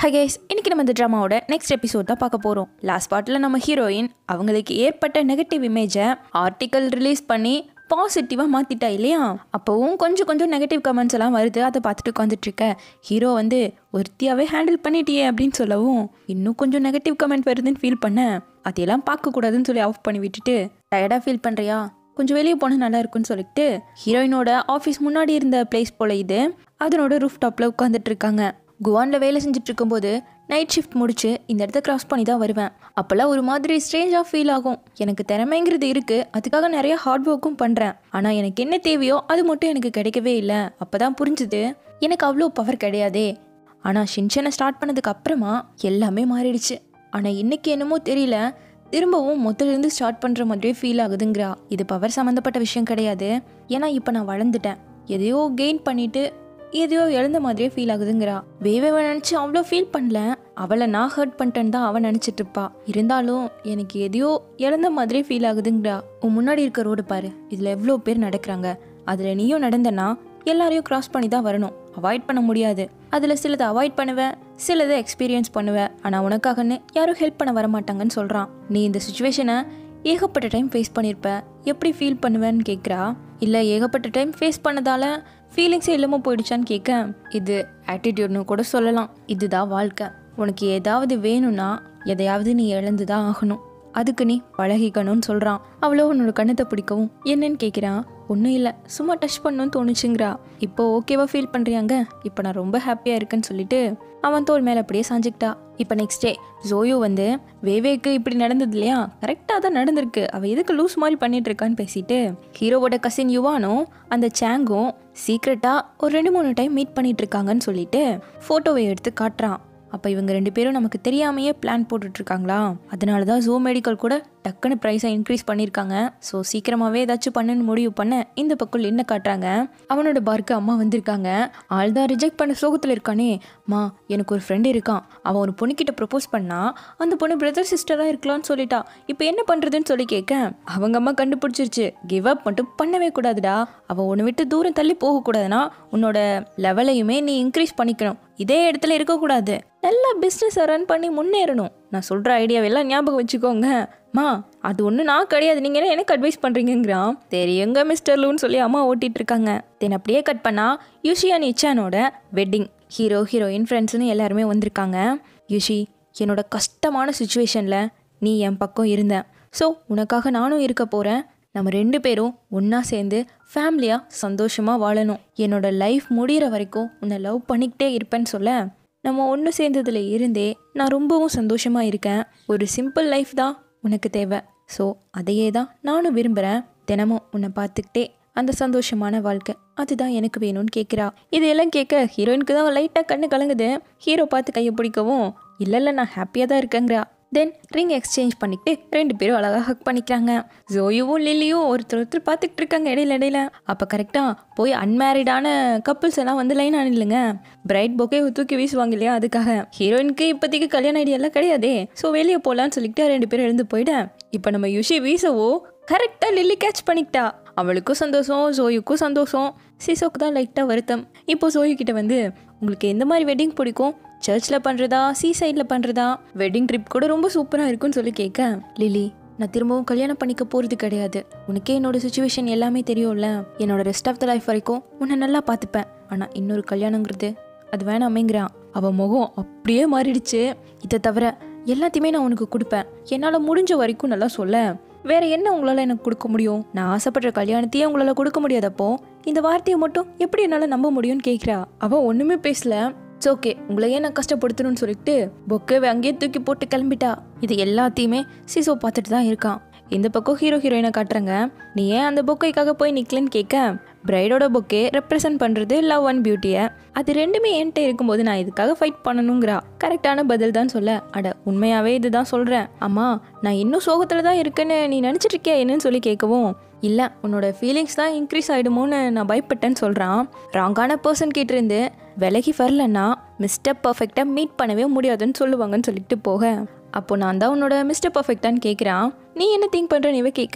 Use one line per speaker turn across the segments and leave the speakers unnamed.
hi guys இன்னைக்கு நம்ம இந்த ட்ராமாவோட நெக்ஸ்ட் எபிசோட் தான் பார்க்க போகிறோம் லாஸ்ட் பார்ட்டில் நம்ம ஹீரோயின் அவங்களுக்கு ஏற்பட்ட நெகட்டிவ் இமேஜை ஆர்டிக்கல் ரிலீஸ் பண்ணி பாசிட்டிவாக மாற்றிட்டா இல்லையா அப்போவும் கொஞ்சம் கொஞ்சம் நெகட்டிவ் கமெண்ட்ஸ் எல்லாம் வருது அதை பார்த்துட்டு உட்காந்துட்டு இருக்க ஹீரோ வந்து ஒருத்தியாவே ஹேண்டில் பண்ணிட்டியே அப்படின்னு சொல்லவும் இன்னும் கொஞ்சம் நெகட்டிவ் கமெண்ட் வருதுன்னு ஃபீல் பண்ணேன் அதையெல்லாம் பார்க்கக்கூடாதுன்னு சொல்லி ஆஃப் பண்ணி விட்டுட்டு டயர்டாக ஃபீல் பண்ணுறியா கொஞ்சம் வெளியே போனால் நல்லா இருக்கும்னு சொல்லிட்டு ஹீரோயினோட ஆஃபீஸ் முன்னாடி இருந்த பிளேஸ் போல இது அதனோட ரூஃப் டாப்பில் உட்காந்துட்டு இருக்காங்க குவானில் வேலை செஞ்சுட்டு இருக்கும்போது நைட் ஷிஃப்ட் முடிச்சு இந்த இடத்த கிராஸ் பண்ணி தான் வருவேன் அப்போல்லாம் ஒரு மாதிரி ஸ்ட்ரேஞ்சாக ஃபீல் ஆகும் எனக்கு திறமைங்கிறது இருக்குது அதுக்காக நிறைய ஹார்ட் ஒர்க்கும் பண்ணுறேன் ஆனால் எனக்கு என்ன தேவையோ அது மட்டும் எனக்கு கிடைக்கவே இல்லை அப்போ தான் புரிஞ்சுது எனக்கு அவ்வளோ பவர் கிடையாதே ஆனால் ஷின்சனை ஸ்டார்ட் பண்ணதுக்கு அப்புறமா எல்லாமே மாறிடுச்சு ஆனால் இன்னைக்கு என்னமோ தெரியல திரும்பவும் முதல்ல ஸ்டார்ட் பண்ணுற மாதிரியே ஃபீல் ஆகுதுங்கிறா இது பவர் சம்மந்தப்பட்ட விஷயம் கிடையாது ஏன்னா இப்போ நான் வளர்ந்துட்டேன் எதையோ கெயின் பண்ணிட்டு எதையோ இழந்த மாதிரியே ஃபீல் ஆகுதுங்கிறா வேவேவை நினச்சி அவ்வளோ ஃபீல் பண்ணல அவளை நான் ஹர்ட் பண்ணிட்டேன்னு தான் அவன் நினச்சிட்டு இருப்பா இருந்தாலும் எனக்கு எதையோ இழந்த மாதிரியே ஃபீல் ஆகுதுங்கிறா உன் முன்னாடி இருக்க ரோடு பாரு இதில் எவ்வளோ பேர் நடக்கிறாங்க அதில் நீயும் நடந்தனா எல்லாரையும் கிராஸ் பண்ணி தான் வரணும் அவாய்ட் பண்ண முடியாது அதில் சிலதை அவாய்ட் பண்ணுவேன் சிலதை எக்ஸ்பீரியன்ஸ் பண்ணுவேன் ஆனால் உனக்காகன்னு யாரும் ஹெல்ப் பண்ண வர மாட்டாங்கன்னு சொல்கிறான் நீ இந்த சுச்சுவேஷனை ஏகப்பட்ட டைம் ஃபேஸ் பண்ணியிருப்ப எப்படி ஃபீல் பண்ணுவேன்னு கேட்குறா இல்லை ஏகப்பட்ட டைம் ஃபேஸ் பண்ணதால ஃபீலிங்ஸே இல்லாமல் போயிடுச்சான்னு கேட்க இது ஆட்டிடியூட்னு கூட சொல்லலாம் இதுதான் வாழ்க்கை உனக்கு ஏதாவது வேணும்னா எதையாவது நீ இழந்து தான் ஆகணும் அதுக்கு நீ பழகிக்கணும்னு சொல்கிறான் அவ்வளோ உன்னோட கண்ணத்தை பிடிக்கவும் என்னன்னு கேட்குறான் ஒன்றும் இல்லை சும்மா டச் பண்ணணும்னு தோணுச்சுங்கிறா இப்போ ஓகேவா ஃபீல் பண்ணுறியாங்க இப்போ நான் ரொம்ப ஹாப்பியாக இருக்கேன்னு சொல்லிட்டு அவன் தோல் மேலே அப்படியே சாஞ்சிக்கிட்டா இப்போ நெக்ஸ்ட் டே ஜோயோ வந்து வேவேக்கு இப்படி நடந்தது இல்லையா கரெக்டாக தான் நடந்திருக்கு அவள் எதுக்கு லூஸ் மாதிரி பண்ணிட்டு இருக்கான்னு பேசிட்டு ஹீரோவோட கசின் யுவானும் அந்த சேங்கும் சீக்ரெட்டாக ஒரு ரெண்டு மூணு டைம் மீட் பண்ணிட்டு இருக்காங்கன்னு சொல்லிட்டு ஃபோட்டோவை எடுத்து காட்டுறான் அப்போ இவங்க ரெண்டு பேரும் நமக்கு தெரியாமையே பிளான் போட்டுட்ருக்காங்களா அதனால தான் ஜோ மெடிக்கல் கூட டக்குன்னு ப்ரைஸை இன்க்ரீஸ் பண்ணியிருக்காங்க ஸோ சீக்கிரமாகவே ஏதாச்சும் பண்ணுன்னு முடிவு பண்ண இந்த பக்கம் என்ன காட்டுறாங்க அவனோட பார்க்கு அம்மா வந்திருக்காங்க ஆள் தான் ரிஜெக்ட் பண்ண சோகத்தில் இருக்கானே மா எனக்கு ஒரு ஃப்ரெண்டு இருக்கான் அவன் ஒரு பொண்ணுக்கிட்ட ப்ரப்போஸ் பண்ணா அந்த பொண்ணு பிரதர் சிஸ்டராக இருக்கலாம்னு சொல்லிட்டா இப்போ என்ன பண்ணுறதுன்னு சொல்லி கேட்க அவங்க அம்மா கண்டுபிடிச்சிருச்சு கிவ் அப் மட்டும் பண்ணவே கூடாதுடா அவன் உன்னை விட்டு தூரம் தள்ளி போகக்கூடாதுன்னா உன்னோட லெவலையுமே நீ இன்க்ரீஸ் பண்ணிக்கணும் இதே இடத்துல இருக்கக்கூடாது நல்லா பிஸ்னஸை ரன் பண்ணி முன்னேறணும் நான் சொல்கிற ஐடியாவெல்லாம் ஞாபகம் வச்சுக்கோங்க மா அது ஒன்று நான் கிடையாது நீங்கள் என்ன எனக்கு அட்வைஸ் பண்ணுறீங்கிறான் தெரியுங்க மிஸ்டர் லூன்னு சொல்லி அம்மா ஓட்டிட்டு இருக்காங்க தென் அப்படியே கட் பண்ணா யூஷியா நிச்சானோட வெட்டிங் ஹீரோ ஹீரோயின் ஃப்ரெண்ட்ஸ்னு எல்லாருமே வந்திருக்காங்க யூஷி என்னோட கஷ்டமான சுச்சுவேஷனில் நீ என் பக்கம் இருந்த ஸோ உனக்காக நானும் இருக்க போகிறேன் நம்ம ரெண்டு பேரும் ஒன்றா சேர்ந்து ஃபேமிலியாக சந்தோஷமாக வாழணும் என்னோட லைஃப் முடிகிற வரைக்கும் உன்னை லவ் பண்ணிக்கிட்டே இருப்பேன்னு சொல்ல நம்ம ஒன்று சேர்ந்ததில் இருந்தே நான் ரொம்பவும் சந்தோஷமாக இருக்கேன் ஒரு சிம்பிள் லைஃப் தான் உனக்கு தேவை ஸோ அதையே தான் நானும் விரும்புகிறேன் தினமும் உன்னை பார்த்துக்கிட்டே அந்த சந்தோஷமான வாழ்க்கை அதுதான் எனக்கு வேணும்னு கேட்குறா இதையெல்லாம் கேட்க ஹீரோயினுக்கு தான் லைட்டாக கண்ணு கலங்குது ஹீரோ பார்த்து கையை பிடிக்கவும் இல்லை இல்லை நான் ஹாப்பியாக தான் இருக்கேங்கிறா தென் ரிங் எக்ஸ்சேஞ்ச் பண்ணிக்கிட்டு ரெண்டு பேரும் அழகாக ஹக் பண்ணிக்கிறாங்க ஜோயுவும் லில்லியும் ஒருத்தர் ஒருத்தர் பார்த்துக்கிட்டு இருக்காங்க இடையில இடையில அப்போ கரெக்டாக போய் அன்மேரிடான கப்புள்ஸ் எல்லாம் வந்து லைன் ஆனில்லைங்க பிரைட் பொக்கே தூக்கி வீசுவாங்க இல்லையா அதுக்காக ஹீரோயினுக்கு இப்போதைக்கு கல்யாண ஐடியாலாம் கிடையாதே ஸோ வெளியே போகலான்னு சொல்லிக்கிட்டு ரெண்டு பேரும் எழுந்து போயிட இப்போ நம்ம யுஷி வீசவோ கரெக்டாக லில்லி கேட்ச் பண்ணிக்கிட்டா அவளுக்கும் சந்தோஷம் ஜோயுக்கும் சந்தோஷம் சிசோக்கு தான் லைட்டாக வருத்தம் இப்போ ஜோயு கிட்ட வந்து உங்களுக்கு எந்த மாதிரி வெட்டிங் பிடிக்கும் சர்ச்சில் பண்ணுறதா சீ சைடில் பண்ணுறதா வெட்டிங் ட்ரிப் கூட ரொம்ப சூப்பராக இருக்குன்னு சொல்லி கேட்க லிலி நான் திரும்பவும் கல்யாணம் பண்ணிக்க போகிறது கிடையாது உனக்கே என்னோட சுச்சுவேஷன் எல்லாமே தெரியும்ல என்னோட ரெஸ்ட் ஆஃப் த லைஃப் வரைக்கும் உன்னை நல்லா பார்த்துப்பேன் ஆனால் இன்னொரு கல்யாணங்கிறது அது வேணாமேங்கிறான் அவன் முகம் அப்படியே மாறிடுச்சு இதை தவிர எல்லாத்தையுமே நான் உனக்கு கொடுப்பேன் என்னால் முடிஞ்ச வரைக்கும் நல்லா சொல்ல வேற என்ன உங்களால் எனக்கு கொடுக்க முடியும் நான் ஆசைப்படுற கல்யாணத்தையே உங்களால் கொடுக்க முடியாதப்போ இந்த வார்த்தையை மட்டும் எப்படி என்னால் நம்ப முடியும்னு கேட்குறா அவன் ஒன்றுமே பேசல இட்ஸ் ஓகே உங்களை ஏன் நான் கஷ்டப்படுத்தணும்னு சொல்லிட்டு பொக்கேவை அங்கேயே தூக்கி போட்டு கிளம்பிட்டா இது எல்லாத்தையுமே சிசோ பார்த்துட்டு தான் இருக்கான் இந்த பக்கம் ஹீரோ ஹீரோயினை காட்டுறாங்க நீ ஏன் அந்த பொக்கைக்காக போய் நிக்கலன்னு கேட்க பிரைடோட பொக்கே ரெப்ரசன்ட் பண்ணுறது லவ் அண்ட் பியூட்டியை அது ரெண்டுமே என்கிட்ட இருக்கும்போது நான் இதுக்காக ஃபைட் பண்ணணுங்கிறா கரெக்டான பதில் தான் சொல்ல அட உண்மையாகவே இதுதான் சொல்கிறேன் அம்மா நான் இன்னும் சோகத்தில் தான் இருக்கேன்னு நீ நினச்சிட்டு இருக்கியா என்னன்னு சொல்லி கேட்கவும் இல்லை உன்னோட ஃபீலிங்ஸ் தான் இன்க்ரீஸ் ஆகிடுமோன்னு நான் பயப்பட்டேன்னு சொல்கிறான் ராங்கான பர்சன் கிட்டேருந்து விலகி வரலன்னா மிஸ்டர் பர்ஃபெக்டாக மீட் பண்ணவே முடியாதுன்னு சொல்லுவாங்கன்னு சொல்லிட்டு போக அப்போ நான் தான் உன்னோட மிஸ்டர் பர்ஃபெக்டான்னு கேட்குறான் நீ என்ன திங்க் பண்ணுற நீவே கேட்க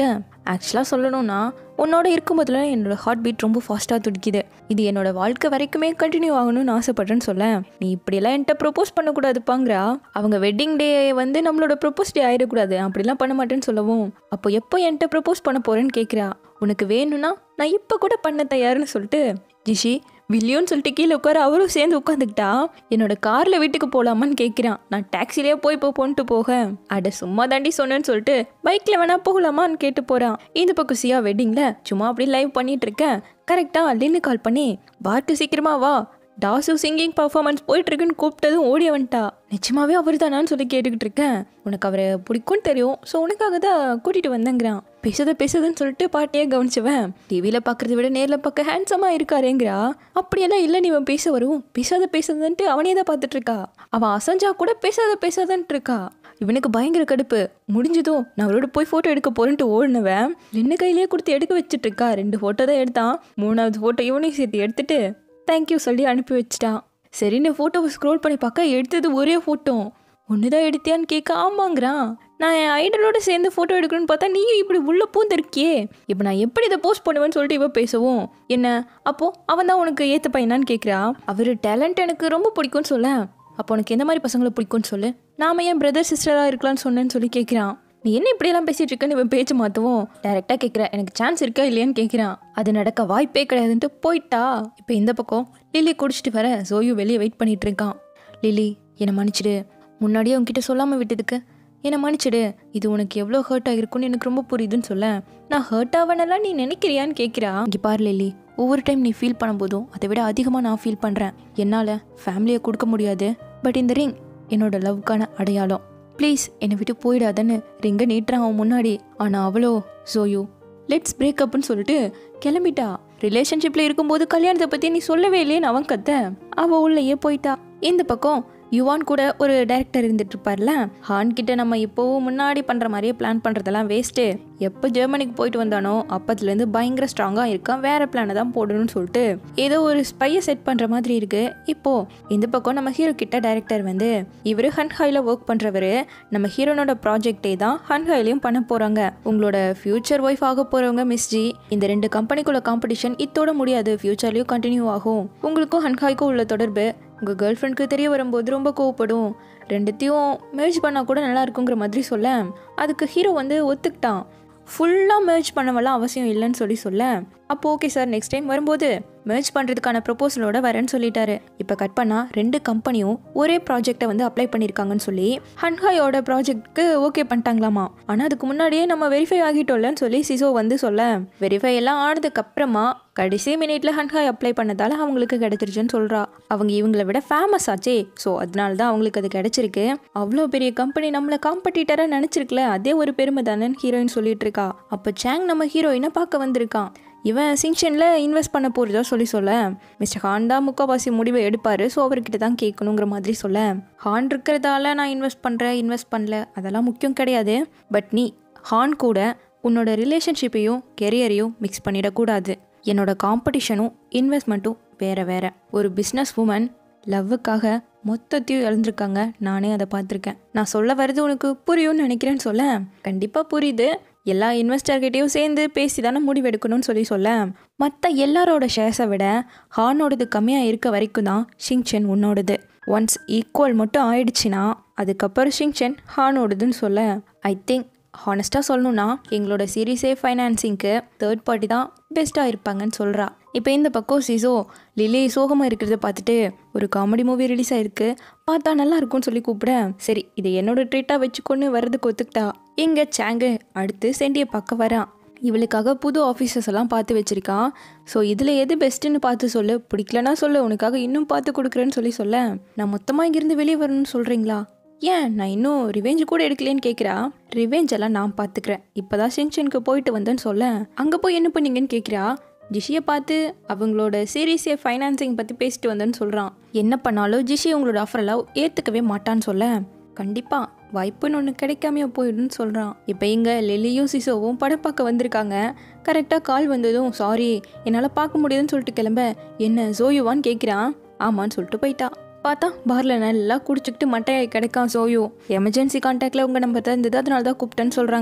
ஆக்சுவலாக சொல்லணும்னா உன்னோட இருக்கும்போதுல என்னோட ஹார்ட் பீட் ரொம்ப ஃபாஸ்ட்டாக துடிக்குது இது என்னோட வாழ்க்கை வரைக்குமே கண்டினியூ ஆகணும்னு ஆசைப்படுறேன்னு சொல்ல நீ இப்படியெல்லாம் என்கிட்ட ப்ரொப்போஸ் பண்ணக்கூடாதுப்பாங்கிறா அவங்க வெட்டிங் டே வந்து நம்மளோட ப்ரொப்போஸ் டே ஆயிடக்கூடாது அப்படிலாம் பண்ண மாட்டேன்னு சொல்லவும் அப்போ எப்போ என்கிட்ட ப்ரொப்போஸ் பண்ண போறேன்னு கேட்குறா உனக்கு வேணும்னா நான் இப்போ கூட பண்ண தயார்னு சொல்லிட்டு ஜிஷி வில்லியோன்னு சொல்லிட்டு கீழே உட்கார அவரும் சேர்ந்து உட்காந்துக்கிட்டா என்னோட காரில் வீட்டுக்கு போகலாமான்னு கேட்குறான் நான் டாக்ஸிலேயே போய் இப்போ போன்ட்டு போக அட சும்மா தாண்டி சொன்னேன்னு சொல்லிட்டு பைக்கில் வேணா போகலாமான்னு கேட்டு போகிறான் இந்த பக்கம் சியா வெட்டிங்கில் சும்மா அப்படியே லைவ் பண்ணிட்டு இருக்கேன் கரெக்டாக அள்ளின்னு கால் பண்ணி பார்க்கு சீக்கிரமா வா டாசு சிங்கிங் பர்ஃபார்மன்ஸ் போயிட்டு இருக்குன்னு கூப்பிட்டதும் ஓடி வந்துட்டா நிச்சயமாவே அவர் தானான்னு சொல்லி கேட்டுக்கிட்டு இருக்கேன் உனக்கு அவரை பிடிக்கும்னு தெரியும் ஸோ உனக்காக தான் கூட்டிகிட்டு வந்தேங்கிறான் பேசுத பேசுதுன்னு சொல்லிட்டு பாட்டியே கவனிச்சுவேன் டிவியில் பார்க்கறத விட நேரில் பார்க்க ஹேண்ட்ஸமாக இருக்காரேங்கிறா அப்படியெல்லாம் இல்லை நீ இவன் பேச வரும் பேசாத பேசாதன்ட்டு அவனே தான் பார்த்துட்டு இருக்கா அவன் அசஞ்சா கூட பேசாத பேசாதன்ட்டு இருக்கா இவனுக்கு பயங்கர கடுப்பு முடிஞ்சதும் நான் அவரோட போய் ஃபோட்டோ எடுக்க போறேன்ட்டு ஓடினவன் நின்று கையிலேயே கொடுத்து எடுக்க வச்சுட்டு இருக்கா ரெண்டு ஃபோட்டோ தான் எடுத்தான் மூணாவது ஃபோட்டோ இவனையும் சேர்த்து எடுத்துட்டு தேங்க்யூ சொல்லி அனுப்பி வச்சிட்டான் சரின்னு ஃபோட்டோவை ஸ்க்ரோல் பண்ணி பார்க்க எடுத்தது ஒரே ஃபோட்டோ ஒன்று தான் எடுத்தியான்னு கேட்க ஆமாங்கிறான் நான் என் ஐடலோட சேர்ந்து ஃபோட்டோ எடுக்கணும்னு பார்த்தா நீயும் இப்படி உள்ள பூந்திருக்கியே இப்போ நான் எப்படி இதை போஸ்ட் பண்ணுவேன்னு சொல்லிட்டு இவ பேசவும் என்ன அப்போ அவன் தான் உனக்கு ஏற்ற பையனான்னு கேட்குறா அவர் டேலண்ட் எனக்கு ரொம்ப பிடிக்கும்னு சொல்ல அப்போ உனக்கு எந்த மாதிரி பசங்களை பிடிக்கும்னு சொல்லு நாம ஏன் பிரதர் சிஸ்டராக இருக்கலாம்னு சொன்னேன்னு சொல்லி கேட்குறான் நீ என்ன இப்படியெல்லாம் பேசிட்டு இருக்கன்னு இவன் பேச்சு மாற்றுவோம் டேரெக்டாக கேட்குற எனக்கு சான்ஸ் இருக்கா இல்லையான்னு கேட்குறான் அது நடக்க வாய்ப்பே கிடையாதுன்ட்டு போயிட்டா இப்போ இந்த பக்கம் லில்லி குடிச்சிட்டு வர ஜோயு வெளியே வெயிட் பண்ணிட்டு இருக்கான் லில்லி என்னை மன்னிச்சிடு முன்னாடியே உன்கிட்ட சொல்லாமல் விட்டதுக்கு என்னை மன்னிச்சிடு இது உனக்கு எவ்வளோ ஹர்ட் ஆகிருக்குன்னு எனக்கு ரொம்ப புரியுதுன்னு சொல்ல நான் ஹர்ட் ஆவனெல்லாம் நீ நினைக்கிறியான்னு கேட்குறா இங்கே பாரு லில்லி ஒவ்வொரு டைம் நீ ஃபீல் பண்ணும்போதும் அதை விட அதிகமாக நான் ஃபீல் பண்ணுறேன் என்னால் ஃபேமிலியை கொடுக்க முடியாது பட் இந்த ரிங் என்னோட லவ்க்கான அடையாளம் ப்ளீஸ் என்னை விட்டு போயிடாதன்னு ரிங்கை நீட்டுறான் அவன் முன்னாடி ஆனால் அவளோ சோயு லெட்ஸ் பிரேக்கப்னு சொல்லிட்டு கிளம்பிட்டா ரிலேஷன்ஷிப்பில் இருக்கும்போது கல்யாணத்தை பற்றி நீ சொல்லவே இல்லையேன்னு அவன் கத்த அவள் உள்ளேயே போயிட்டா இந்த பக்கம் யுவான் கூட ஒரு டைரக்டர் இருந்துட்டு இருப்பார்ல ஹான் கிட்ட நம்ம இப்போவும் முன்னாடி பண்ணுற மாதிரியே பிளான் பண்ணுறதெல்லாம் வேஸ்ட்டு எப்போ ஜெர்மனிக்கு போயிட்டு வந்தானோ அப்பத்துலேருந்து பயங்கர ஸ்ட்ராங்காக இருக்கான் வேற பிளானை தான் போடணும்னு சொல்லிட்டு ஏதோ ஒரு ஸ்பையை செட் பண்ணுற மாதிரி இருக்கு இப்போ இந்த பக்கம் நம்ம ஹீரோ கிட்ட டைரக்டர் வந்து இவர் ஹன்ஹாயில் ஒர்க் பண்ணுறவர் நம்ம ஹீரோனோட ப்ராஜெக்டே தான் ஹன்ஹாயிலையும் பண்ண போகிறாங்க உங்களோட ஃபியூச்சர் ஒய்ஃப் ஆக போகிறவங்க மிஸ் ஜி இந்த ரெண்டு கம்பெனிக்குள்ள காம்படிஷன் இத்தோட முடியாது ஃபியூச்சர்லேயும் கண்டினியூ ஆகும் உங்களுக்கும் ஹன்ஹாய்க்கும் உள்ள தொடர்பு உங்கள் கேர்ள் ஃப்ரெண்டுக்கு தெரிய வரும்போது ரொம்ப கோவப்படும் ரெண்டுத்தையும் மேர்ஜ் பண்ணால் கூட நல்லா இருக்குங்கிற மாதிரி சொல்ல அதுக்கு ஹீரோ வந்து ஒத்துக்கிட்டான் ஃபுல்லாக மேர்ஜ் பண்ணவெல்லாம் அவசியம் இல்லைன்னு சொல்லி சொல்ல அப்போ ஓகே சார் நெக்ஸ்ட் டைம் வரும்போது மேர்ஜ் பண்ணுறதுக்கான ப்ரொபோசலோட வரேன்னு சொல்லிட்டாரு இப்போ கட் பண்ணால் ரெண்டு கம்பெனியும் ஒரே ப்ராஜெக்டை வந்து அப்ளை பண்ணியிருக்காங்கன்னு சொல்லி ஹன்ஹாயோட ப்ராஜெக்ட்க்கு ஓகே பண்ணிட்டாங்களாமா ஆனால் அதுக்கு முன்னாடியே நம்ம வெரிஃபை ஆகிட்டோம்லன்னு சொல்லி சிசோ வந்து சொல்ல வெரிஃபை எல்லாம் ஆனதுக்கு அப்புறமா கடைசி மினிட்ல ஹன்ஹாய் அப்ளை பண்ணதால அவங்களுக்கு கிடைச்சிருச்சுன்னு சொல்றா அவங்க இவங்கள விட ஃபேமஸ் ஆச்சே ஸோ அதனால தான் அவங்களுக்கு அது கிடைச்சிருக்கு அவ்வளோ பெரிய கம்பெனி நம்மளை காம்படிட்டராக நினச்சிருக்கல அதே ஒரு பெருமை தானேன்னு ஹீரோயின் சொல்லிட்டு இருக்கா அப்போ சேங் நம்ம ஹீரோயினை பார்க்க வந்திருக்கான் இவன் சிங்ஷனில் இன்வெஸ்ட் பண்ண போகிறதா சொல்லி சொல்ல மிஸ்டர் ஹான் தான் முக்கால்வாசி முடிவை எடுப்பார் ஸோ அவர்கிட்ட தான் கேட்கணுங்கிற மாதிரி சொல்ல ஹான் இருக்கிறதால நான் இன்வெஸ்ட் பண்ணுறேன் இன்வெஸ்ட் பண்ணல அதெல்லாம் முக்கியம் கிடையாது பட் நீ ஹான் கூட உன்னோட ரிலேஷன்ஷிப்பையும் கெரியரையும் மிக்ஸ் பண்ணிடக்கூடாது என்னோட காம்படிஷனும் இன்வெஸ்ட்மெண்ட்டும் வேற வேற ஒரு பிஸ்னஸ் உமன் லவ்வுக்காக மொத்தத்தையும் இழந்திருக்காங்க நானே அதை பார்த்துருக்கேன் நான் சொல்ல வர்றது உனக்கு புரியும்னு நினைக்கிறேன்னு சொல்ல கண்டிப்பாக புரியுது எல்லா இன்வெஸ்டர்கிட்டையும் சேர்ந்து பேசி தானே முடிவெடுக்கணும்னு சொல்லி சொல்ல மற்ற எல்லாரோட ஷேர்ஸை விட ஹானோடது கம்மியாக இருக்க வரைக்கும் தான் ஷிங்சென் உன்னோடது ஒன்ஸ் ஈக்குவல் மட்டும் ஆயிடுச்சுன்னா அதுக்கப்புறம் ஷிங்சென் ஹானோடதுன்னு சொல்ல ஐ திங்க் ஹானஸ்ட்டாக சொல்லணும்னா எங்களோட சீரீஸே ஃபைனான்சிங்க்கு தேர்ட் பார்ட்டி தான் பெஸ்ட்டாக இருப்பாங்கன்னு சொல்கிறா இப்போ இந்த பக்கம் சிசோ லிலி சோகமாக இருக்கிறத பார்த்துட்டு ஒரு காமெடி மூவி ரிலீஸ் ஆயிருக்கு பார்த்தா நல்லா இருக்கும்னு சொல்லி கூப்பிட சரி இதை என்னோட ட்ரீட்டாக வச்சுக்கொண்டு வர்றதுக்கு ஒத்துக்கிட்டா எங்க சேங்கு அடுத்து செண்டியை பார்க்க வரான் இவளுக்காக புது ஆஃபீஸர்ஸ் எல்லாம் பார்த்து வச்சிருக்கான் ஸோ இதில் எது பெஸ்ட்டுன்னு பார்த்து சொல்லு பிடிக்கலனா சொல்லு உனக்காக இன்னும் பார்த்து கொடுக்குறேன்னு சொல்லி சொல்ல நான் மொத்தமாக இங்கேருந்து வெளியே வரணும்னு சொல்கிறீங்களா ஏன் நான் இன்னும் ரிவெஞ்ச் கூட எடுக்கலேன்னு கேட்குறா ரிவெஞ்ச் எல்லாம் நான் பார்த்துக்கிறேன் இப்போதான் சென்ஷனுக்கு போயிட்டு வந்தேன்னு சொல்ல அங்கே போய் என்ன பண்ணீங்கன்னு கேட்குறா ஜிஷியை பார்த்து அவங்களோட சீரீஸே ஃபைனான்சிங் பற்றி பேசிட்டு வந்தேன்னு சொல்கிறான் என்ன பண்ணாலும் ஜிஷி உங்களோட ஆஃபரெல்லாம் ஏற்றுக்கவே மாட்டான்னு சொல்ல கண்டிப்பாக வாய்ப்புன்னு ஒன்று கிடைக்காமையே போயிடுன்னு சொல்கிறான் இப்போ இங்கே லெலியும் சிசோவும் படம் பார்க்க வந்திருக்காங்க கரெக்டாக கால் வந்ததும் சாரி என்னால் பார்க்க முடியுதுன்னு சொல்லிட்டு கிளம்ப என்ன ஜோயுவான்னு கேட்குறான் ஆமான்னு சொல்லிட்டு போயிட்டா பார்த்தா பாரில் நல்லா குடிச்சிக்கிட்டு மட்டையை கிடைக்கான் சோயோ எமர்ஜென்சி கான்டாக்டில் உங்கள் நம்பர் தான் இருந்தது அதனால தான் கூப்பிட்டேன்னு சொல்கிறாங்க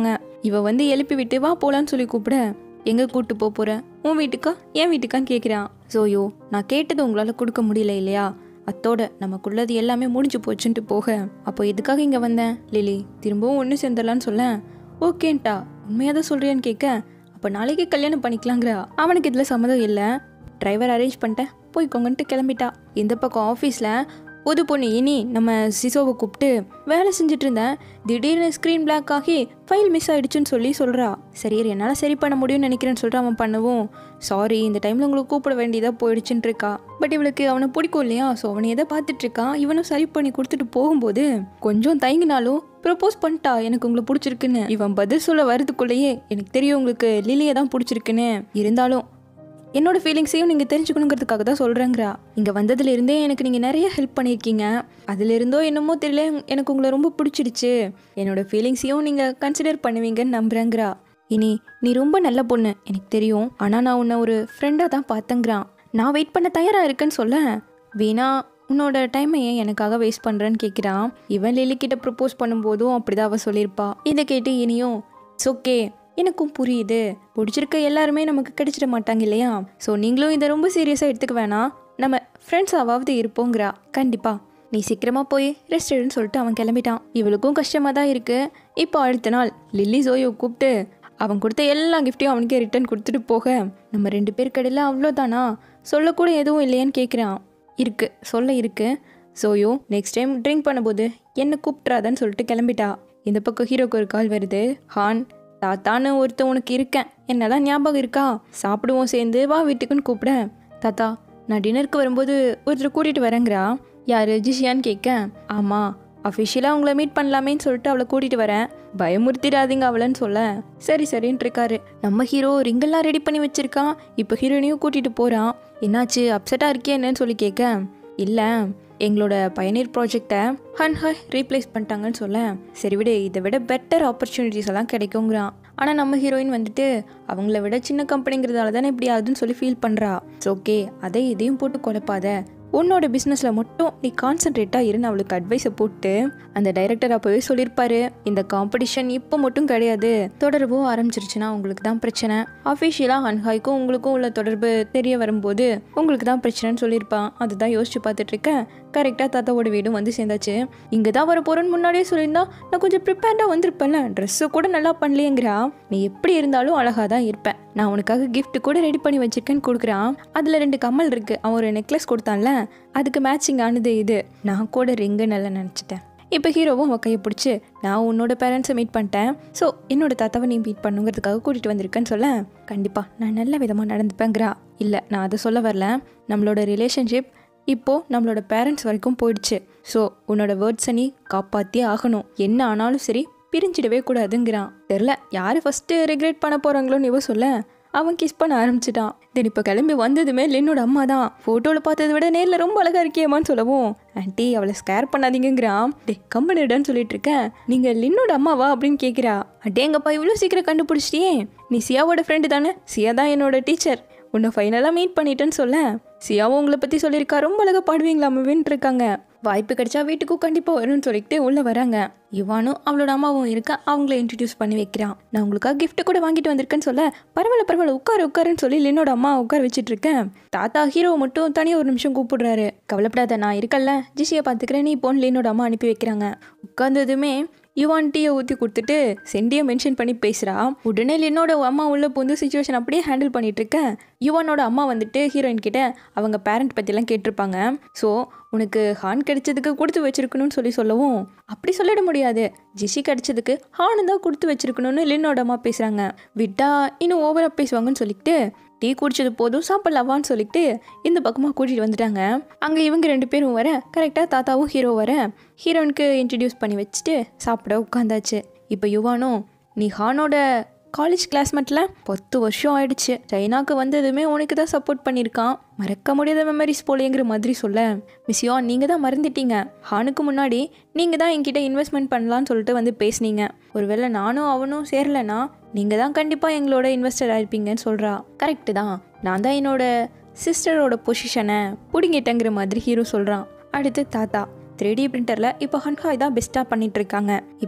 இவ வந்து எழுப்பி விட்டு வா போலான்னு சொல்லி கூப்பிட எங்க கூட்டு போக போற உன் வீட்டுக்கா என் வீட்டுக்கான்னு கேட்குறான் சோயோ நான் கேட்டது உங்களால கொடுக்க முடியல இல்லையா அத்தோட நமக்குள்ளது எல்லாமே முடிஞ்சு போச்சுன்ட்டு போக அப்போ எதுக்காக இங்க வந்தேன் லிலி திரும்பவும் ஒன்று சேர்ந்துடலான்னு சொல்ல ஓகேன்ட்டா உண்மையாக தான் சொல்றியான்னு கேட்க அப்போ நாளைக்கு கல்யாணம் பண்ணிக்கலாங்கிறா அவனுக்கு இதில் சம்மதம் இல்லை டிரைவர் அரேஞ்ச் பண்ணிட்டேன் போய்க்கோங்கன்ட்டு கிளம்பிட்டா இந்த பக்கம் ஆஃபீஸில் புது பொண்ணு இனி நம்ம சிசோவை கூப்பிட்டு வேலை செஞ்சுட்டு இருந்தேன் திடீர்னு ஸ்க்ரீன் பிளாக் ஆகி ஃபைல் மிஸ் ஆயிடுச்சுன்னு சொல்லி சொல்கிறா சரி என்னால் சரி பண்ண முடியும்னு நினைக்கிறேன்னு சொல்லிட்டு அவன் பண்ணவும் சாரி இந்த டைமில் உங்களுக்கு கூப்பிட வேண்டியதாக போயிடுச்சுன்னு இருக்கா பட் இவளுக்கு அவனை பிடிக்கும் இல்லையா ஸோ அவனை எதை பார்த்துட்டு இருக்கான் இவனும் சரி பண்ணி கொடுத்துட்டு போகும்போது கொஞ்சம் தயங்கினாலும் ப்ரப்போஸ் பண்ணிட்டா எனக்கு உங்களை பிடிச்சிருக்குன்னு இவன் பதில் சொல்ல வரதுக்குள்ளேயே எனக்கு தெரியும் உங்களுக்கு லிலியை தான் பிடிச்சிருக்குன்னு இருந்தாலும் என்னோட ஃபீலிங்ஸையும் நீங்கள் தெரிஞ்சுக்கணுங்கிறதுக்காக தான் சொல்கிறேங்கிறா இங்கே வந்ததுலேருந்தே எனக்கு நீங்கள் நிறைய ஹெல்ப் பண்ணியிருக்கீங்க அதிலிருந்தோ என்னமோ தெரியல எனக்கு உங்களை ரொம்ப பிடிச்சிடுச்சு என்னோட ஃபீலிங்ஸையும் நீங்கள் கன்சிடர் பண்ணுவீங்கன்னு நம்புறேங்கிறா இனி நீ ரொம்ப நல்ல பொண்ணு எனக்கு தெரியும் ஆனால் நான் உன்னை ஒரு ஃப்ரெண்டாக தான் பார்த்தேங்கிறான் நான் வெயிட் பண்ண தயாராக இருக்கேன்னு சொல்ல வீணா உன்னோட டைமை ஏன் எனக்காக வேஸ்ட் பண்ணுறேன்னு கேட்குறான் இவன் லிலி கிட்ட ப்ரப்போஸ் பண்ணும்போதும் அப்படிதான் அவள் சொல்லியிருப்பா இதை கேட்டு இனியும் இட்ஸ் ஓகே எனக்கும் புரியுது பிடிச்சிருக்க எல்லாருமே நமக்கு கிடைச்சிட மாட்டாங்க இல்லையா ஸோ நீங்களும் இதை ரொம்ப சீரியஸாக எடுத்துக்க வேணாம் நம்ம ஃப்ரெண்ட்ஸாவது இருப்போங்கிறா கண்டிப்பா நீ சீக்கிரமா போய் ரெஸ்ட் எடுன்னு சொல்லிட்டு அவன் கிளம்பிட்டான் இவளுக்கும் கஷ்டமாக தான் இருக்கு இப்போ அடுத்த நாள் லில்லி ஜோயோ கூப்பிட்டு அவன் கொடுத்த எல்லா கிஃப்ட்டையும் அவனுக்கே ரிட்டர்ன் கொடுத்துட்டு போக நம்ம ரெண்டு பேர் கடையில் அவ்வளோதானா சொல்லக்கூட எதுவும் இல்லையான்னு கேட்குறான் இருக்கு சொல்ல இருக்கு சோயோ நெக்ஸ்ட் டைம் ட்ரிங்க் பண்ணும்போது என்ன கூப்பிட்றாதான்னு சொல்லிட்டு கிளம்பிட்டா இந்த பக்கம் ஹீரோக்கு ஒரு கால் வருது ஹான் தாத்தான்னு ஒருத்தன் உனக்கு இருக்கேன் என்னதான் ஞாபகம் இருக்கா சாப்பிடுவோம் சேர்ந்து வா வீட்டுக்குன்னு கூப்பிட தாத்தா நான் டின்னருக்கு வரும்போது ஒருத்தர் கூட்டிகிட்டு வரேங்கிறா யார் ஜிஷியான்னு கேட்க ஆமாம் அஃபிஷியலாக உங்களை மீட் பண்ணலாமேன்னு சொல்லிட்டு அவளை கூட்டிகிட்டு வரேன் பயமுறுத்திடாதீங்க அவளைன்னு சொல்ல சரி சரின்ட்டு இருக்காரு நம்ம ஹீரோ ரிங்கெல்லாம் ரெடி பண்ணி வச்சிருக்கான் இப்போ ஹீரோயினையும் கூட்டிகிட்டு போகிறான் என்னாச்சு அப்செட்டாக இருக்கே என்னன்னு சொல்லி கேட்க இல்லை எங்களோட பயனீர் ப்ராஜெக்டை ஹன் ஹாய் ரீப்ளேஸ் பண்ணிட்டாங்கன்னு சொல்ல சரி விடு இதை விட பெட்டர் ஆப்பர்ச்சுனிட்டிஸ் எல்லாம் கிடைக்குங்கிறான் ஆனால் நம்ம ஹீரோயின் வந்துட்டு அவங்கள விட சின்ன கம்பெனிங்கிறதால தானே இப்படி ஆகுதுன்னு சொல்லி ஃபீல் பண்ணுறா ஓகே அதை இதையும் போட்டு குழப்பாத உன்னோட பிஸ்னஸில் மட்டும் நீ கான்சென்ட்ரேட்டாக இருன்னு அவளுக்கு அட்வைஸை போட்டு அந்த டைரக்டர் அப்போவே சொல்லியிருப்பாரு இந்த காம்படிஷன் இப்போ மட்டும் கிடையாது தொடர்போ ஆரம்பிச்சிருச்சுன்னா உங்களுக்கு தான் பிரச்சனை அஃபிஷியலாக ஹன்ஹாய்க்கும் உங்களுக்கும் உள்ள தொடர்பு தெரிய வரும்போது உங்களுக்கு தான் பிரச்சனைன்னு சொல்லியிருப்பான் அதுதான் யோசிச்சு பார்த்துட்டு இருக்கேன் கரெக்டாக தாத்தாவோட வீடும் வந்து சேர்ந்தாச்சு இங்கே தான் வர போகிறேன்னு முன்னாடியே சொல்லியிருந்தா நான் கொஞ்சம் ப்ரிப்பேர்டாக வந்திருப்பேன்ல ட்ரெஸ்ஸு கூட நல்லா பண்ணலையேங்கிறா நீ எப்படி இருந்தாலும் அழகாக தான் இருப்பேன் நான் உனக்காக gift கூட ரெடி பண்ணி வச்சிருக்கேன்னு கொடுக்குறான் அதில் ரெண்டு கம்மல் இருக்குது அவன் ஒரு நெக்லஸ் கொடுத்தான்ல அதுக்கு மேட்சிங் ஆனது இது நான் கூட ரிங்கு நல்லா நினச்சிட்டேன் இப்போ ஹீரோவும் அவன் கையை பிடிச்சி நான் உன்னோட பேரண்ட்ஸை மீட் பண்ணிட்டேன் ஸோ என்னோட தாத்தாவை நீ மீட் பண்ணுங்கிறதுக்காக கூட்டிகிட்டு வந்திருக்கேன்னு சொல்ல கண்டிப்பாக நான் நல்ல விதமாக நடந்துப்பேங்கிறா இல்லை நான் அதை சொல்ல வரல நம்மளோட ரிலேஷன்ஷிப் இப்போது நம்மளோட பேரண்ட்ஸ் வரைக்கும் போயிடுச்சு ஸோ உன்னோட வேர்ட்ஸை நீ காப்பாற்றியே ஆகணும் என்ன ஆனாலும் சரி பிரிஞ்சிடவே கூடாதுங்கிறான் தெரில யார் ஃபஸ்ட்டு ரெக்ரெட் பண்ண போகிறாங்களோன்னு இவ சொல்ல அவன் கிஸ் பண்ண ஆரம்பிச்சிட்டான் தென் இப்போ கிளம்பி வந்ததுமே லின்னோட அம்மா தான் ஃபோட்டோவில் பார்த்ததை விட நேரில் ரொம்ப அழகாக இருக்கியம்மான்னு சொல்லவும் ஆன்ட்டி அவளை ஸ்கேர் பண்ணாதீங்கிறான் டே கம்பெனிடான்னு சொல்லிட்டு இருக்கேன் நீங்கள் லின்னோட அம்மாவா அப்படின்னு கேட்குறா அடேங்கப்பா இவ்வளோ சீக்கிரம் கண்டுபிடிச்சிட்டியே நீ சியாவோட ஃப்ரெண்டு தானே சியா தான் என்னோட டீச்சர் உன்னை ஃபைனலாக மீட் பண்ணிட்டேன்னு சொல்ல சியாவும் உங்களை பற்றி சொல்லியிருக்கா ரொம்ப அழகாக பாடுவீங்களாமவேன்ட்டு இருக்காங்க வாய்ப்பு கிடைச்சா வீட்டுக்கும் கண்டிப்பாக வரும்னு சொல்லிட்டு உள்ளே வராங்க இவானும் அவளோட அம்மாவும் இருக்க அவங்கள இன்ட்ரடியூஸ் பண்ணி வைக்கிறான் நான் உங்களுக்காக gift கூட வாங்கிட்டு வந்திருக்கேன்னு சொல்ல பரவாயில்ல பரவாயில்ல உட்காரு உட்காருன்னு சொல்லி லின்னோட அம்மா உட்கார வச்சிட்டு இருக்கேன் தாத்தா ஹீரோவை மட்டும் தனியாக ஒரு நிமிஷம் கூப்பிடுறாரு கவலைப்படாத நான் இருக்கல்ல ஜிஷியை பார்த்துக்கிறேன் நீ போன் லின்னோட அம்மா அனுப்பி வைக்கிறாங்க உட்கார்ந்ததுமே யுவான் டீயை ஊற்றி கொடுத்துட்டு செண்டியை மென்ஷன் பண்ணி பேசுகிறா உடனே லின்னோட அம்மா உள்ள புது சுச்சுவேஷன் அப்படியே ஹேண்டில் பண்ணிட்டு இருக்க யுவானோட அம்மா வந்துட்டு ஹீரோயின் கிட்ட அவங்க பேரண்ட் பற்றிலாம் கேட்டிருப்பாங்க ஸோ உனக்கு ஹான் கிடைச்சதுக்கு கொடுத்து வச்சிருக்கணும்னு சொல்லி சொல்லவும் அப்படி சொல்லிட முடியாது ஜிஷி கிடைச்சதுக்கு ஹானு தான் கொடுத்து வச்சிருக்கணும்னு லின்னோட அம்மா பேசுகிறாங்க விட்டா இன்னும் ஓவராக பேசுவாங்கன்னு சொல்லிட்டு டீ குடிச்சது போதும் சாப்பிடலாவான்னு சொல்லிட்டு இந்த பக்கமாக கூட்டிகிட்டு வந்துட்டாங்க அங்கே இவங்க ரெண்டு பேரும் வர கரெக்டாக தாத்தாவும் ஹீரோ வர ஹீரோயினுக்கு இன்ட்ரடியூஸ் பண்ணி வச்சுட்டு சாப்பிட உட்காந்தாச்சு இப்போ யுவானும் நீ ஹானோட காலேஜ் கிளாஸ்மேட்டில் பத்து வருஷம் ஆயிடுச்சு சைனாக்கு வந்ததுமே உனக்கு தான் சப்போர்ட் பண்ணியிருக்கான் மறக்க முடியாத மெமரிஸ் போலேங்கிற மாதிரி சொல்ல மிஸ் யா நீங்கள் தான் மறந்துட்டீங்க ஹானுக்கு முன்னாடி நீங்கள் தான் என்கிட்ட இன்வெஸ்ட்மெண்ட் பண்ணலான்னு சொல்லிட்டு வந்து பேசுனீங்க ஒருவேளை நானும் அவனும் சேரலைன்னா நீங்கள் தான் கண்டிப்பாக எங்களோட இன்வெஸ்டர் ஆயிருப்பீங்கன்னு சொல்கிறா கரெக்டு தான் நான் தான் என்னோட சிஸ்டரோட பொசிஷனை பிடிங்கிட்டேங்கிற மாதிரி ஹீரோ சொல்கிறான் அடுத்து தாத்தா த்ரீ டி பிரிண்டரில் இப்போ ஹன்ஹாய் தான் பெஸ்ட்டாக பண்ணிட்டு இருக்காங்க இப்போது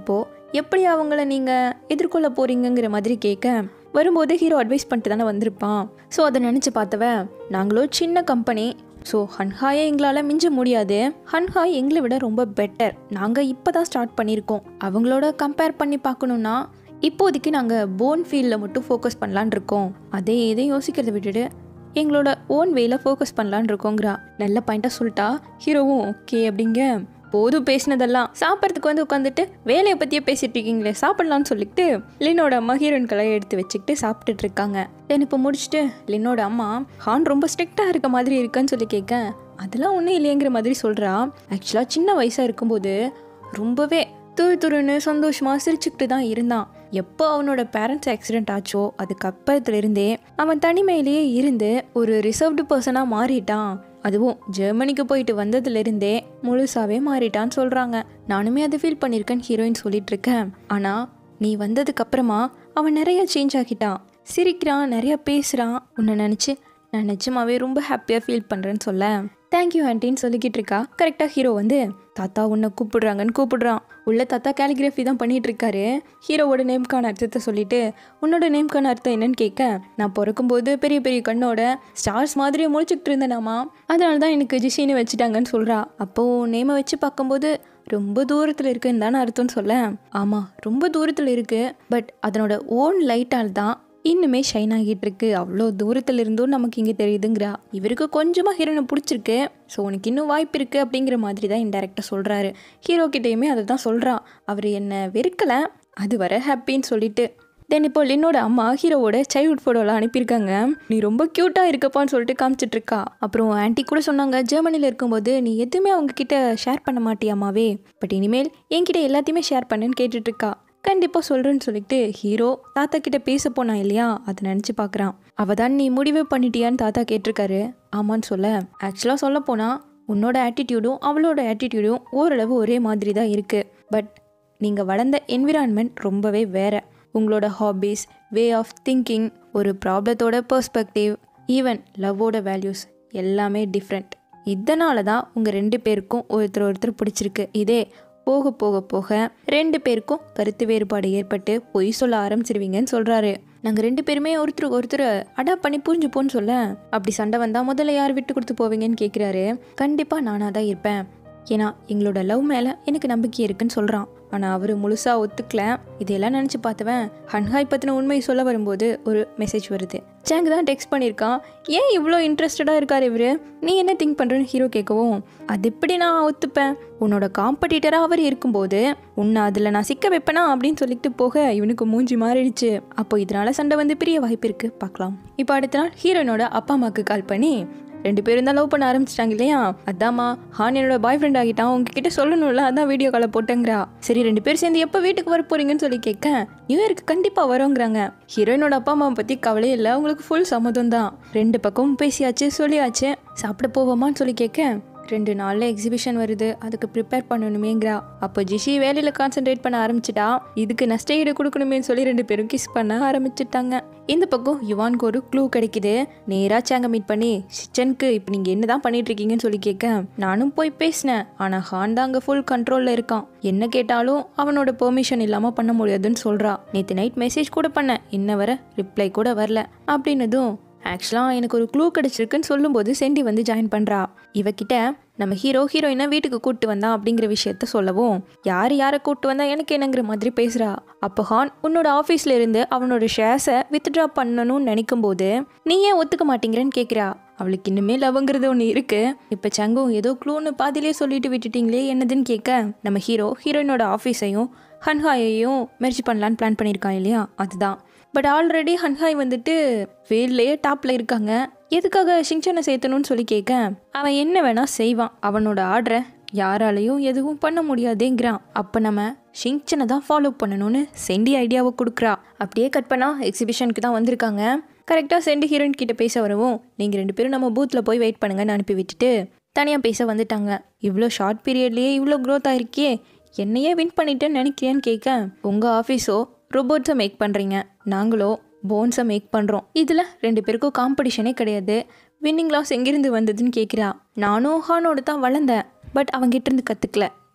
எப்படி அவங்கள நீங்கள் எதிர்கொள்ள போகிறீங்கங்கிற மாதிரி கேட்க வரும்போது ஹீரோ அட்வைஸ் பண்ணிட்டு தானே வந்திருப்பான் ஸோ அதை நினச்சி பார்த்தவ நாங்களும் சின்ன கம்பெனி ஸோ ஹன்ஹாயை எங்களால் மிஞ்ச முடியாது ஹன்ஹாய் எங்களை விட ரொம்ப பெட்டர் நாங்கள் இப்போ தான் ஸ்டார்ட் பண்ணியிருக்கோம் அவங்களோட கம்பேர் பண்ணி பார்க்கணுன்னா இப்போதைக்கு நாங்கள் போன் ஃபீல்டில் மட்டும் ஃபோக்கஸ் பண்ணலான் இருக்கோம் அதே இதை யோசிக்கிறத விட்டுட்டு எங்களோட ஓன் வேல ஃபோக்கஸ் பண்ணலான் இருக்கோங்கிறா நல்ல பாயிண்ட்டாக சொல்லிட்டா ஹீரோவும் ஓகே அப்படிங்க போதும் பேசினதெல்லாம் சாப்பிட்றதுக்கு வந்து உட்காந்துட்டு வேலையை பற்றியே பேசிட்டு இருக்கீங்களே சாப்பிட்லான்னு சொல்லிட்டு லின்னோட அம்மா ஹீரோயின் கலையை எடுத்து வச்சுக்கிட்டு சாப்பிட்டுட்டு இருக்காங்க தென் இப்போ முடிச்சுட்டு லின்னோட அம்மா ஹான் ரொம்ப ஸ்ட்ரிக்டாக இருக்க மாதிரி இருக்குன்னு சொல்லி கேட்க அதெல்லாம் ஒன்றும் இல்லையங்கிற மாதிரி சொல்கிறா ஆக்சுவலாக சின்ன வயசாக இருக்கும்போது ரொம்பவே துரு துருன்னு சந்தோஷமாக சிரிச்சுக்கிட்டு தான் இருந்தான் எப்போ அவனோட பேரண்ட்ஸ் ஆக்சிடென்ட் ஆச்சோ அதுக்கப்புறத்துலேருந்தே அவன் தனிமையிலேயே இருந்து ஒரு ரிசர்வ்டு பர்சனாக மாறிட்டான் அதுவும் ஜெர்மனிக்கு போயிட்டு வந்ததுலேருந்தே முழுசாவே மாறிட்டான்னு சொல்கிறாங்க நானுமே அதை ஃபீல் பண்ணியிருக்கேன் ஹீரோயின் சொல்லிட்டு இருக்கேன் ஆனால் நீ வந்ததுக்கு அப்புறமா அவன் நிறைய சேஞ்ச் ஆகிட்டான் சிரிக்கிறான் நிறைய பேசுகிறான் உன்னை நினச்சி நான் நிஜமாவே ரொம்ப ஹாப்பியாக ஃபீல் பண்ணுறேன்னு சொல்ல தேங்க்யூ ஆண்டின்னு சொல்லிக்கிட்டு இருக்கா கரெக்டாக ஹீரோ வந்து தாத்தா உன்னை கூப்பிடுறாங்கன்னு கூப்பிடுறான் உள்ள தாத்தா கேலிகிராஃபி தான் பண்ணிட்டு இருக்காரு ஹீரோவோட நேம்க்கான அர்த்தத்தை சொல்லிட்டு உன்னோட நேம்க்கான அர்த்தம் என்னன்னு கேட்க நான் பிறக்கும்போது பெரிய பெரிய கண்ணோட ஸ்டார்ஸ் மாதிரி முழிச்சுக்கிட்டு இருந்தேனாமா அதனால தான் எனக்கு ஜிஷின்னு வச்சுட்டாங்கன்னு சொல்கிறா அப்போது நேமை வச்சு பார்க்கும்போது ரொம்ப தூரத்தில் இருக்குன்னு தானே அர்த்தம்னு சொல்ல ஆமாம் ரொம்ப தூரத்தில் இருக்குது பட் அதனோட ஓன் லைட்டால் தான் இன்னுமே ஷைன் ஆகிட்டு இருக்கு அவ்வளோ தூரத்தில் இருந்தும் நமக்கு இங்கே தெரியுதுங்கிறா இவருக்கு கொஞ்சமாக ஹீரோனை பிடிச்சிருக்கு ஸோ உனக்கு இன்னும் வாய்ப்பு இருக்குது அப்படிங்கிற மாதிரி தான் இன்டெரக்டாக சொல்கிறாரு ஹீரோ கிட்டேயுமே அதை தான் சொல்கிறான் அவர் என்னை வெறுக்கலை அது வர ஹாப்பின்னு சொல்லிட்டு தென் இப்போ லின்னோட அம்மா ஹீரோவோட சைல்ட்ஹுட் ஃபோட்டோலாம் அனுப்பியிருக்காங்க நீ ரொம்ப க்யூட்டாக இருக்கப்பான்னு சொல்லிட்டு காமிச்சிட்டு இருக்கா அப்புறம் ஆன்ட்டி கூட சொன்னாங்க ஜெர்மனியில் இருக்கும்போது நீ எதுவுமே அவங்க கிட்ட ஷேர் பண்ண மாட்டியாமாவே பட் இனிமேல் என்கிட்ட எல்லாத்தையுமே ஷேர் பண்ணுன்னு கேட்டுட்டு இருக்கா கண்டிப்பாக சொல்கிறேன்னு சொல்லிட்டு ஹீரோ தாத்தா கிட்ட பேச போனா இல்லையா அதை நினச்சி பார்க்குறான் அவ தான் நீ முடிவே பண்ணிட்டியான்னு தாத்தா கேட்டிருக்காரு ஆமான்னு சொல்ல ஆக்சுவலாக சொல்ல போனால் உன்னோட ஆட்டிடியூடும் அவளோட ஆட்டிடியூடும் ஓரளவு ஒரே மாதிரி தான் இருக்குது பட் நீங்கள் வளர்ந்த என்விரான்மெண்ட் ரொம்பவே வேற உங்களோட ஹாபீஸ் வே ஆஃப் திங்கிங் ஒரு ப்ராப்ளத்தோட பெர்ஸ்பெக்டிவ் ஈவன் லவ்வோட வேல்யூஸ் எல்லாமே டிஃப்ரெண்ட் இதனால தான் உங்கள் ரெண்டு பேருக்கும் ஒருத்தர் ஒருத்தர் பிடிச்சிருக்கு இதே போக போக போக ரெண்டு பேருக்கும் கருத்து வேறுபாடு ஏற்பட்டு பொய் சொல்ல ஆரம்பிச்சிருவீங்கன்னு சொல்கிறாரு நாங்கள் ரெண்டு பேருமே ஒருத்தருக்கு ஒருத்தர் அடாப்ட் பண்ணி புரிஞ்சுப்போன்னு சொல்ல அப்படி சண்டை வந்தால் முதல்ல யார் விட்டு கொடுத்து போவீங்கன்னு கேட்குறாரு கண்டிப்பாக நானாக தான் இருப்பேன் ஏன்னா எங்களோட லவ் மேலே எனக்கு நம்பிக்கை இருக்குன்னு சொல்கிறான் ஆனால் அவர் முழுசாக ஒத்துக்கல இதையெல்லாம் நினச்சி பார்த்தவன் ஹன்ஹாய் பற்றின உண்மை சொல்ல வரும்போது ஒரு மெசேஜ் வருது சேங்க் தான் டெக்ஸ்ட் பண்ணியிருக்கான் ஏன் இவ்வளோ இன்ட்ரெஸ்டடாக இருக்கார் இவர் நீ என்ன திங்க் பண்ணுறேன்னு ஹீரோ கேட்கவும் அது எப்படி நான் ஒத்துப்பேன் உன்னோட காம்படிட்டராக அவர் இருக்கும்போது உன்னை அதில் நான் சிக்க வைப்பேனா அப்படின்னு சொல்லிட்டு போக இவனுக்கு மூஞ்சி மாறிடுச்சு அப்போ இதனால சண்டை வந்து பெரிய வாய்ப்பு இருக்குது பார்க்கலாம் இப்போ அடுத்த நாள் ஹீரோயினோட அப்பா அம்மாவுக்கு கால் பண்ணி ரெண்டு பேரும் தான் லவ் பண்ண ஆரம்பிச்சிட்டாங்க இல்லையா அதாம்மா ஹான் என்னோட பாய் ஃப்ரெண்ட் ஆகிட்டான் உங்ககிட்ட சொல்லணும்ல அதான் வீடியோ காலை போட்டேங்கிறா சரி ரெண்டு பேரும் சேர்ந்து எப்போ வீட்டுக்கு வர போறீங்கன்னு சொல்லி கேட்க நியூ இயருக்கு கண்டிப்பாக வரோங்கிறாங்க ஹீரோயினோட அப்பா அம்மாவை பற்றி கவலையே இல்லை அவங்களுக்கு ஃபுல் சம்மதம் தான் ரெண்டு பக்கமும் பேசியாச்சு சொல்லியாச்சு சாப்பிட போவோமான்னு சொல்லி கேட்க ரெண்டு நாளில் எக்ஸிபிஷன் வருது அதுக்கு ப்ரிப்பேர் பண்ணணுமேங்கிறா அப்போ ஜிஷி வேலையில் கான்சென்ட்ரேட் பண்ண ஆரம்பிச்சிட்டா இதுக்கு நஷ்ட ஈடு கொடுக்கணுமேன்னு சொல்லி ரெண்டு பேரும் கிஸ் பண்ண ஆரம்பிச்சிட்டாங்க இந்த பக்கம் யுவானுக்கு ஒரு க்ளூ கிடைக்குது நேராக சேங்க மீட் பண்ணி சிச்சனுக்கு இப்போ நீங்கள் என்ன தான் பண்ணிட்டு இருக்கீங்கன்னு சொல்லி கேட்க நானும் போய் பேசினேன் ஆனால் ஹான் தான் அங்கே ஃபுல் கண்ட்ரோலில் இருக்கான் என்ன கேட்டாலும் அவனோட பெர்மிஷன் இல்லாமல் பண்ண முடியாதுன்னு சொல்கிறா நேற்று நைட் மெசேஜ் கூட பண்ணேன் இன்ன வர ரிப்ளை கூட வரல அப்படின்னதும் ஆக்சுவலாக எனக்கு ஒரு க்ளூ கிடச்சிருக்குன்னு சொல்லும்போது சென்டி வந்து ஜாயின் பண்ணுறா இவகிட்ட நம்ம ஹீரோ ஹீரோயினை வீட்டுக்கு கூட்டு வந்தான் அப்படிங்கிற விஷயத்த சொல்லவும் யார் யாரை கூட்டு வந்தா எனக்கு என்னங்கிற மாதிரி பேசுகிறா அப்போ ஹான் உன்னோட ஆஃபீஸில் இருந்து அவனோட ஷேர்ஸை வித்ட்ரா பண்ணணும்னு நினைக்கும் போது நீ ஏன் ஒத்துக்க மாட்டேங்கிறேன்னு கேட்குறா அவளுக்கு இன்னுமே லவ்ங்கிறது ஒன்று இருக்கு இப்போ சங்கும் ஏதோ க்ளூன்னு பாதிலே சொல்லிட்டு விட்டுட்டீங்களே என்னதுன்னு கேட்க நம்ம ஹீரோ ஹீரோயினோட ஆஃபீஸையும் ஹன்ஹாயையும் மெர்ஜி பண்ணலான்னு பிளான் பண்ணியிருக்கான் இல்லையா அதுதான் பட் ஆல்ரெடி ஹன்ஹாய் வந்துட்டு ஃபீல்ட்லேயே டாப்பில் இருக்காங்க எதுக்காக ஷிங்சனை சேர்த்தணும்னு சொல்லி கேட்க அவன் என்ன வேணால் செய்வான் அவனோட ஆர்டரை யாராலையும் எதுவும் பண்ண முடியாதேங்கிறான் அப்போ நம்ம ஷிங்சனை தான் ஃபாலோ பண்ணணும்னு சென்டி ஐடியாவை கொடுக்குறா அப்படியே கட் பண்ணா எக்ஸிபிஷனுக்கு தான் வந்திருக்காங்க கரெக்டாக சென்டி ஹீரோயின் கிட்ட பேச வரவும் நீங்கள் ரெண்டு பேரும் நம்ம பூத்தில் போய் வெயிட் பண்ணுங்கன்னு அனுப்பி விட்டுட்டு தனியாக பேச வந்துட்டாங்க இவ்வளோ ஷார்ட் பீரியட்லேயே இவ்வளோ க்ரோத் ஆயிருக்கே என்னையே வின் பண்ணிட்டேன்னு நினைக்கிறேன்னு கேட்க உங்கள் ஆஃபீஸோ ரோபோட்ஸை மேக் பண்ணுறீங்க நாங்களோ போன்ஸை மேக் பண்ணுறோம் இதில் ரெண்டு பேருக்கும் காம்படிஷனே கிடையாது வின்னிங் லாஸ் எங்கேருந்து வந்ததுன்னு கேட்குறா நானும் ஹானோட தான் வளர்ந்தேன் பட் அவங்கிட்ட இருந்து கற்றுக்கல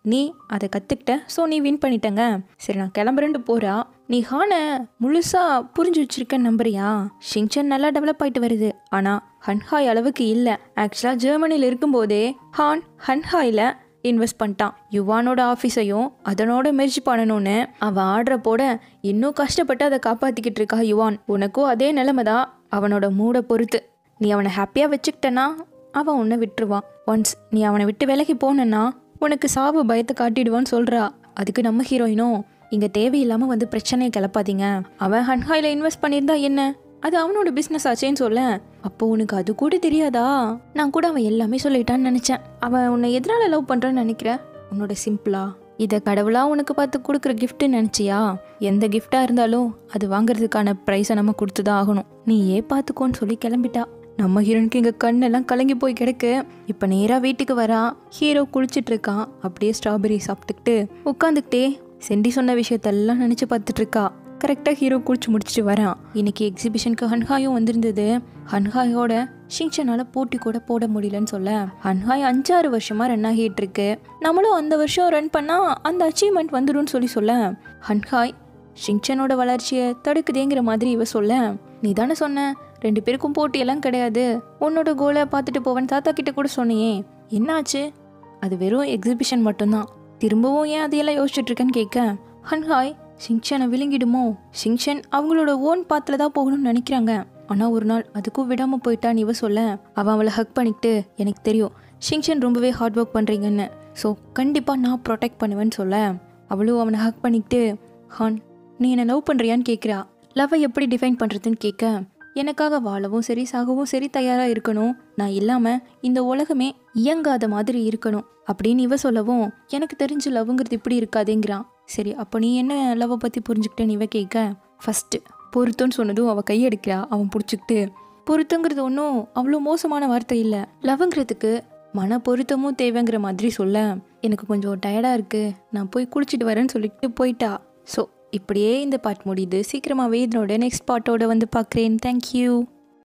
நீ அதை கற்றுக்கிட்ட ஸோ நீ வின் பண்ணிட்டங்க சரி நான் கிளம்புறேன்ட்டு போறா நீ ஹானை முழுசா புரிஞ்சு வச்சிருக்க நம்புறியா ஷிங்சன் நல்லா டெவலப் ஆயிட்டு வருது ஆனால் ஹன்ஹாய் அளவுக்கு இல்லை ஆக்சுவலாக ஜெர்மனியில் இருக்கும்போதே ஹான் ஹன்ஹாயில் இன்வெஸ்ட் பண்ணிட்டான் யுவானோட ஆஃபீஸையும் அதனோட மெர்ஜ் பண்ணணும்னு அவன் ஆர்டரை போட இன்னும் கஷ்டப்பட்டு அதை காப்பாற்றிக்கிட்டு இருக்கா யுவான் உனக்கும் அதே நிலைமை தான் அவனோட மூடை பொறுத்து நீ அவனை ஹாப்பியாக வச்சுக்கிட்டனா அவன் உன்னை விட்டுருவான் ஒன்ஸ் நீ அவனை விட்டு விலகி போனேன்னா உனக்கு சாவு பயத்தை காட்டிடுவான்னு சொல்கிறா அதுக்கு நம்ம ஹீரோயினும் இங்கே தேவையில்லாமல் வந்து பிரச்சனையை கிளப்பாதீங்க அவன் ஹன்ஹாயில் இன்வெஸ்ட் பண்ணியிருந்தா என்ன அது அவனோட பிஸ்னஸ் ஆச்சேன்னு சொல்ல அப்போ உனக்கு அது கூட தெரியாதா நான் கூட அவன் எல்லாமே சொல்லிட்டான்னு நினச்சேன் அவன் உன்னை எதனால லவ் பண்ணுறான்னு நினைக்கிற உன்னோட சிம்பிளா இதை கடவுளா உனக்கு பார்த்து கொடுக்குற கிஃப்ட்டு நினச்சியா எந்த கிஃப்டாக இருந்தாலும் அது வாங்குறதுக்கான ப்ரைஸை நம்ம கொடுத்து தான் ஆகணும் நீ ஏ பார்த்துக்கோன்னு சொல்லி கிளம்பிட்டா நம்ம ஹீரோனுக்கு இங்கே கண்ணெல்லாம் கலங்கி போய் கிடக்கு இப்போ நேராக வீட்டுக்கு வரா ஹீரோ குளிச்சிட்டு இருக்கான் அப்படியே ஸ்ட்ராபெரி சாப்பிட்டுக்கிட்டு உட்காந்துக்கிட்டே செண்டி சொன்ன விஷயத்தெல்லாம் நினச்சி பார்த்துட்டு இருக்கா கரெக்டாக ஹீரோ குளிச்சு முடிச்சுட்டு வரான் இன்னைக்கு எக்ஸிபிஷனுக்கு ஹன்ஹாயும் வந்திருந்தது ஹன்ஹாயோட ஷிங்சனால் போட்டி கூட போட முடியலன்னு சொல்ல ஹன்ஹாய் அஞ்சாறு வருஷமாக ரன் ஆகிட்டு இருக்கு நம்மளும் அந்த வருஷம் ரன் பண்ணால் அந்த அச்சீவ்மெண்ட் வந்துடும்னு சொல்லி சொல்ல ஹன்ஹாய் ஷிங்சனோட வளர்ச்சியை தடுக்குதேங்கிற மாதிரி இவ சொல்ல நீ தானே சொன்ன ரெண்டு பேருக்கும் போட்டியெல்லாம் கிடையாது உன்னோட கோலை பார்த்துட்டு போவேன் தாத்தா கிட்ட கூட சொன்னியே என்னாச்சு அது வெறும் எக்ஸிபிஷன் மட்டும்தான் திரும்பவும் ஏன் அதையெல்லாம் யோசிச்சுட்டு இருக்கேன்னு கேட்க ஹன்ஹாய் ஷிங்சனை விழுங்கிடுமோ ஷிங்சன் அவங்களோட ஓன் பாத்துல தான் போகணும்னு நினைக்கிறாங்க ஆனால் ஒரு நாள் அதுக்கும் விடாமல் போயிட்டான்னு இவ சொல்ல அவன் அவளை ஹக் பண்ணிக்கிட்டு எனக்கு தெரியும் ஷிங்சன் ரொம்பவே ஹார்ட் ஒர்க் பண்ணுறீங்கன்னு ஸோ கண்டிப்பாக நான் ப்ரொடெக்ட் பண்ணுவேன்னு சொல்ல அவளும் அவனை ஹக் பண்ணிக்கிட்டு ஹான் நீ என்னை லவ் பண்ணுறியான்னு கேட்குறா லவ்வை எப்படி டிஃபைன் பண்ணுறதுன்னு கேட்க எனக்காக வாழவும் சரி சாகவும் சரி தயாராக இருக்கணும் நான் இல்லாமல் இந்த உலகமே இயங்காத மாதிரி இருக்கணும் அப்படின்னு இவ சொல்லவும் எனக்கு தெரிஞ்ச லவ்ங்கிறது இப்படி இருக்காதேங்கிறான் சரி அப்போ நீ என்ன லவ்வை பற்றி புரிஞ்சுக்கிட்டேன்னு இவ கேட்க ஃபஸ்ட்டு பொருத்தம்னு சொன்னதும் அவள் கையெடுக்கிறா அவன் பிடிச்சிக்கிட்டு பொருத்தங்கிறது ஒன்றும் அவ்வளோ மோசமான வார்த்தை இல்லை லவ்ங்கிறதுக்கு மன பொருத்தமும் தேவைங்கிற மாதிரி சொல்ல எனக்கு கொஞ்சம் டயர்டாக இருக்குது நான் போய் குளிச்சுட்டு வரேன்னு சொல்லிட்டு போயிட்டா ஸோ இப்படியே இந்த பாட் முடியுது சீக்கிரமாகவே இதனோட நெக்ஸ்ட் பாட்டோட வந்து பார்க்குறேன் தேங்க்யூ